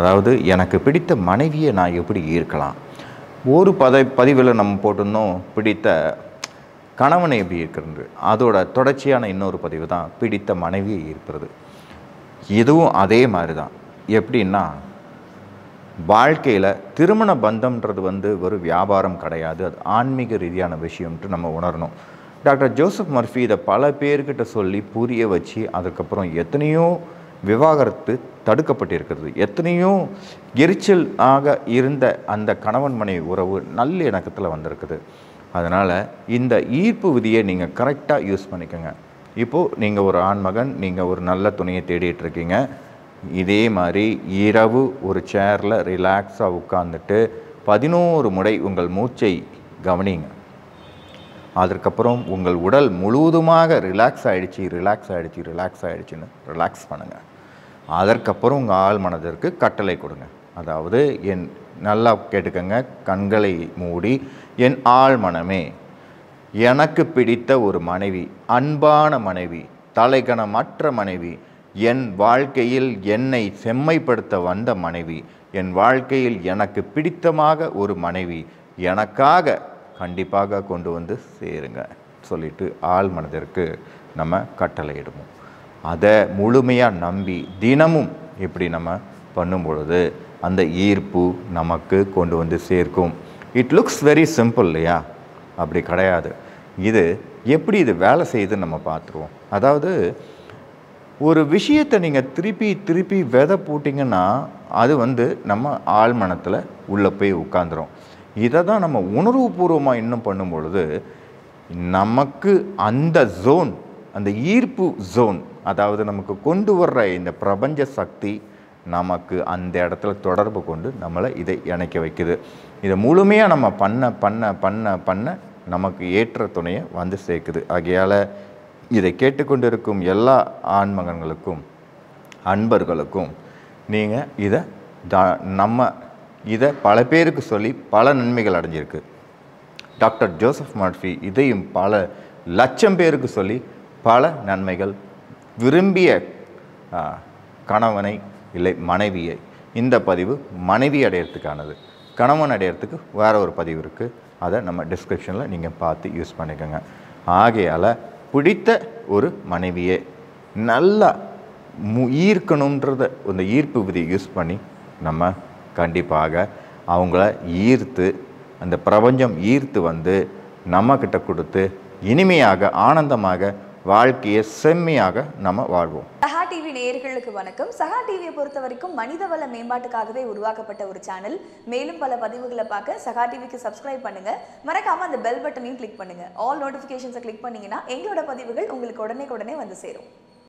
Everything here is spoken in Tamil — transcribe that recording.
அதாவது எனக்கு பிடித்த மனைவியை நான் எப்படி ஈர்க்கலாம் ஒரு பத பதிவில் நம்ம போட்டிருந்தோம் பிடித்த கணவனை எப்படி இருக்கிறது அதோட தொடர்ச்சியான இன்னொரு பதிவு தான் பிடித்த மனைவியை ஈர்க்கிறது இதுவும் அதே மாதிரி தான் எப்படின்னா வாழ்க்கையில் திருமண பந்தம்ன்றது வந்து ஒரு வியாபாரம் கிடையாது அது ஆன்மீக ரீதியான விஷயம்ட்டு நம்ம உணரணும் டாக்டர் ஜோசப் மர்ஃபி இதை பல பேர்கிட்ட சொல்லி புரிய வச்சு அதுக்கப்புறம் எத்தனையோ விவாகரத்து தடுக்கப்பட்டிருக்கிறது எத்தனையோ எரிச்சல் ஆக இருந்த அந்த கணவன் மனைவி உறவு நல்ல இணக்கத்தில் வந்திருக்குது அதனால் இந்த ஈர்ப்பு விதியை நீங்கள் கரெக்டாக யூஸ் பண்ணிக்கோங்க இப்போது நீங்கள் ஒரு ஆண்மகன் நீங்கள் ஒரு நல்ல துணையை தேடிட்டு இருக்கீங்க இதே மாதிரி இரவு ஒரு சேரில் ரிலாக்ஸாக உட்காந்துட்டு பதினோரு முறை உங்கள் மூச்சை கவனிங்க அதற்கப்புறம் உங்கள் உடல் முழுவதுமாக ரிலாக்ஸ் ஆகிடுச்சு ரிலாக்ஸ் ஆகிடுச்சு ரிலாக்ஸ் ஆகிடுச்சின்னு ரிலாக்ஸ் பண்ணுங்கள் அதற்கப்புறம் உங்கள் ஆள் மனதிற்கு கட்டளை கொடுங்க அதாவது என் நல்லா கேட்டுக்கங்க கண்களை மூடி என் ஆள் மனமே எனக்கு பிடித்த ஒரு மனைவி அன்பான மனைவி தலைகணமற்ற மனைவி என் வாழ்க்கையில் என்னை செம்மைப்படுத்த வந்த மனைவி என் வாழ்க்கையில் எனக்கு பிடித்தமாக ஒரு மனைவி எனக்காக கண்டிப்பாக கொண்டு வந்து சேருங்க சொல்லிட்டு ஆள் மனதிற்கு நம்ம கட்டளையிடுவோம் அதை முழுமையாக நம்பி தினமும் இப்படி நம்ம பண்ணும் பொழுது அந்த ஈர்ப்பு நமக்கு கொண்டு வந்து சேர்க்கும் இட் லுக்ஸ் வெரி சிம்பிள் இல்லையா அப்படி கிடையாது இது எப்படி இது வேலை செய்யுதுன்னு நம்ம பார்த்துருவோம் அதாவது ஒரு விஷயத்தை நீங்கள் திருப்பி திருப்பி விதை போட்டிங்கன்னா அது வந்து நம்ம ஆழ்மனத்தில் உள்ளே போய் உட்காந்துரும் இதை தான் நம்ம உணர்வுபூர்வமாக இன்னும் பண்ணும் பொழுது நமக்கு அந்த ஜோன் அந்த ஈர்ப்பு ஜோன் அதாவது நமக்கு கொண்டு வர்ற இந்த பிரபஞ்ச சக்தி நமக்கு அந்த இடத்துல தொடர்பு கொண்டு நம்மளை இதை இணைக்க வைக்குது இதை முழுமையாக நம்ம பண்ண பண்ண பண்ண பண்ண நமக்கு ஏற்ற துணையை வந்து சேர்க்குது ஆகையால் இதை கேட்டுக்கொண்டிருக்கும் எல்லா ஆண்மகன்களுக்கும் அன்பர்களுக்கும் நீங்கள் இதை த நம்ம இதை பல பேருக்கு சொல்லி பல நன்மைகள் அடைஞ்சிருக்கு டாக்டர் ஜோசப் மர்ஃபி இதையும் பல லட்சம் பேருக்கு சொல்லி பல நன்மைகள் விரும்பிய ஆ, கணவனை இல்லை மனைவியை இந்த பதிவு மனைவி அடையிறதுக்கானது கணவன் அடையிறதுக்கு வேற ஒரு பதிவு இருக்குது அதை நம்ம டிஸ்கிரிப்ஷனில் நீங்கள் பார்த்து யூஸ் பண்ணிக்கோங்க ஆகையால் பிடித்த ஒரு மனைவியை நல்லா மு ஈர்க்கணுன்றத அந்த ஈர்ப்பு விதியை யூஸ் பண்ணி நம்ம கண்டிப்பாக அவங்கள ஈர்த்து அந்த பிரபஞ்சம் ஈர்த்து வந்து நம்மக்கிட்ட கொடுத்து இனிமையாக ஆனந்தமாக வாழ்க்கையை செம்மையாக நம்ம வாழ்வோம் சஹா டிவி நேயர்களுக்கு வணக்கம் சஹா டிவியை பொறுத்த வரைக்கும் மனிதவள மேம்பாட்டுக்காகவே உருவாக்கப்பட்ட ஒரு சேனல் மேலும் பல பதிவுகளை பார்க்க சஹா டிவிக்கு சப்ஸ்கிரைப் பண்ணுங்க மறக்காம அந்த பெல் பட்டனையும் கிளிக் பண்ணுங்க ஆல் நோட்டிஃபிகேஷன்ஸை கிளிக் பண்ணீங்கன்னா எங்களோட பதிவுகள் உங்களுக்கு உடனே உடனே வந்து சேரும்